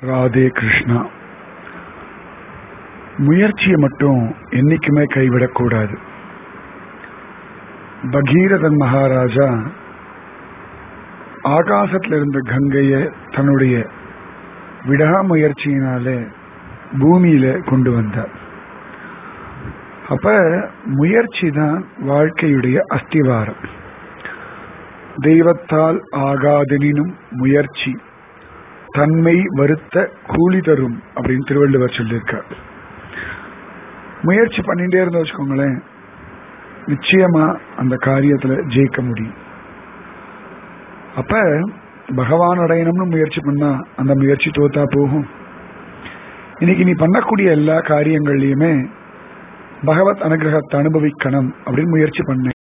ராதே கிருஷ்ணா முயற்சியை மட்டும் என்னைக்குமே கைவிடக்கூடாது பகீரதன் மகாராஜா ஆகாசத்துல இருந்த கங்கைய தன்னுடைய விடாமுயற்சியினால பூமியில கொண்டு வந்தார் அப்ப முயற்சி தான் வாழ்க்கையுடைய அஸ்திவாரம் தெய்வத்தால் ஆகாதெனினும் முயற்சி தன்மை வருத்த கூலி தரும் அப்படின்னு திருவள்ளுவர் சொல்லியிருக்கார் முயற்சி பண்ணிட்டே இருந்த வச்சுக்கோங்களேன் நிச்சயமா அந்த காரியத்துல ஜெயிக்க முடியும் அப்ப பகவான் அடையணும்னு முயற்சி பண்ணா அந்த முயற்சி தோத்தா போகும் இன்னைக்கு நீ பண்ணக்கூடிய எல்லா காரியங்கள்லயுமே பகவத் அனுகிரகத்தை அனுபவிக்கணும் அப்படின்னு முயற்சி பண்ண